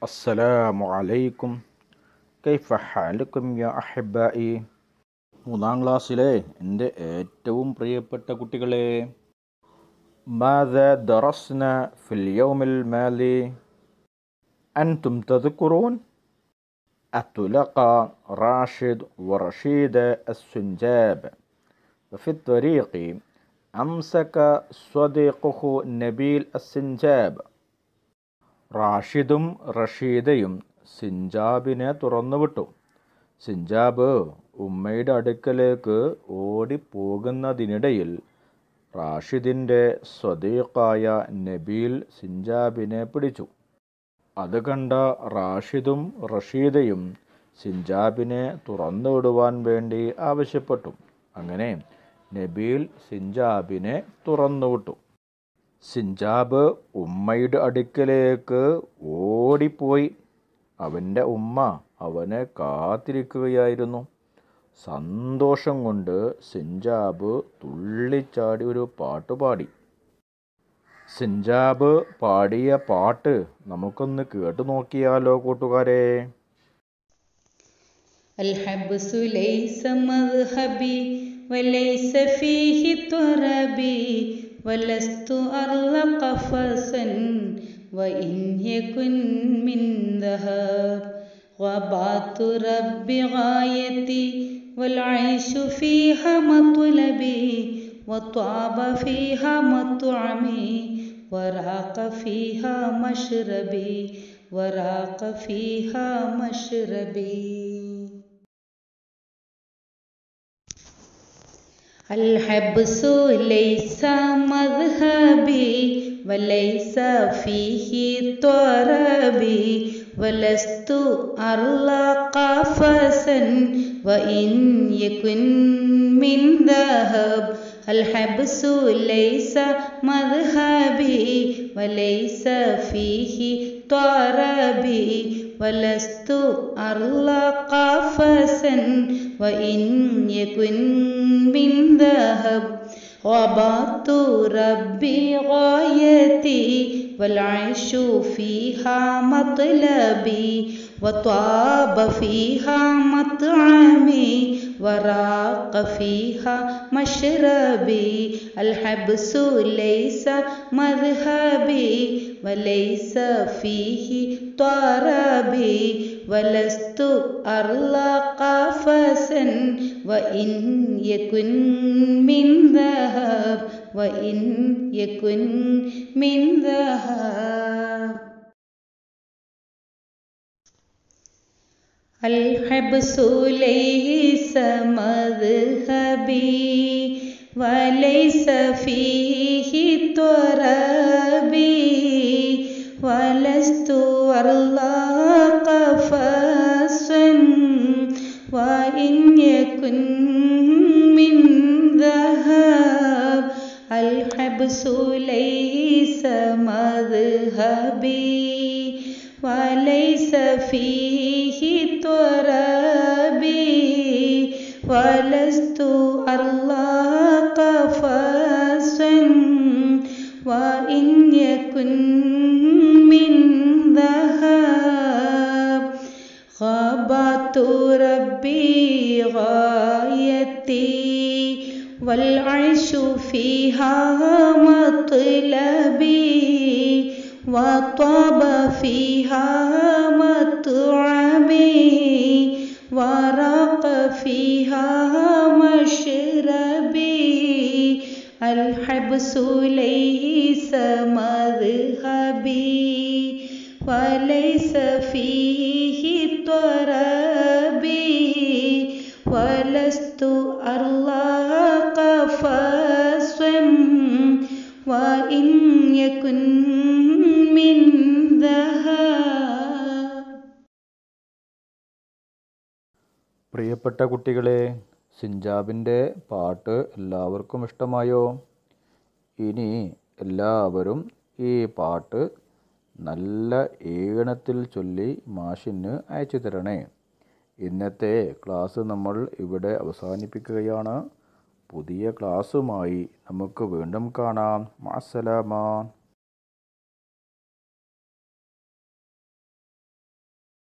السلام عليكم كيف حالكم يا أحبائي മൂന്നാം ക്ലാസ്സിലെ എൻ്റെ ഏറ്റവും പ്രിയപ്പെട്ട കുട്ടികളെ ماذا درسنا في اليوم الماضي أنتم تذكرون أتلقى راشد ورشيد السنجاب وفي الطريق أمسك صديقه نبيل السنجاب റാഷിദും റഷീദയും സിഞ്ചാബിനെ തുറന്നുവിട്ടു സിഞ്ചാബ് ഉമ്മയുടെ അടുക്കലേക്ക് ഓടിപ്പോകുന്നതിനിടയിൽ റാഷിദിൻ്റെ സ്വദീഖായ നബീൽ സിഞ്ചാബിനെ പിടിച്ചു അത് കണ്ട റാഷിദും റഷീദയും സിഞ്ചാബിനെ തുറന്നുവിടുവാൻ വേണ്ടി ആവശ്യപ്പെട്ടു അങ്ങനെ നബീൽ സിഞ്ചാബിനെ തുറന്നുവിട്ടു സിഞ്ചാബ് ഉമ്മയുടെ അടുക്കലേക്ക് ഓടിപ്പോയി അവൻ്റെ ഉമ്മ അവനെ കാത്തിരിക്കുകയായിരുന്നു സന്തോഷം കൊണ്ട് സിഞ്ചാബ് തുള്ളിച്ചാടി ഒരു പാട്ട് പാടി സിഞ്ചാബ് പാടിയ പാട്ട് നമുക്കൊന്ന് കേട്ടു നോക്കിയാലോ കൂട്ടുകാരെ الحبس ليس مذهبي وليس فيه تربي ولست أرض قفصا وإن يكن من ذهب غابات رب غايتي والعيش فيها مطلبي وطاب فيها مطعمي وراق فيها مشربي وراق فيها مشربي الحبس ليس مذهبي وليس فيه تربي ولست أرلى قفصا وإن يكن من ذهب الحبس ليس مذهبي وليس فيه تربي ولست أرلى قفصا وإن يكن من ذهب غبات ربي غايتي والعيش فيها مطلبي وطاب فيها مطعمي وراق فيها مشربي الحبس ليس مذهبي وليس فيه طربي ولست أرلى قفصا وإن يكن من ذهب وإن يكن من ذهب الحبس ليس مذهبي وليس فيه تربي ولست أرضى قفصا وإن يكن من ذهب الحبس ليس مذهبي وليس فيه تربي ولست أرضى قفصا وإن يكن من ذهب غابات ربي غايتي والعيش فيها مطلبي وطاب فيها مطعمي ورق فيها مشربي الحبس ليس مذهبي وليس فيه تربي ولست أرضى قفصا وإن يكن من ذهب പ്രിയപ്പെട്ട കുട്ടികളെ സിഞ്ചാബിൻ്റെ പാട്ട് എല്ലാവർക്കും ഇഷ്ടമായോ ഇനി എല്ലാവരും ഈ പാട്ട് നല്ല ഈണത്തിൽ ചൊല്ലി മാഷിന് അയച്ചു തരണേ ഇന്നത്തെ ക്ലാസ് നമ്മൾ ഇവിടെ അവസാനിപ്പിക്കുകയാണ് പുതിയ ക്ലാസ്സുമായി നമുക്ക് വീണ്ടും കാണാം മാസലാമാ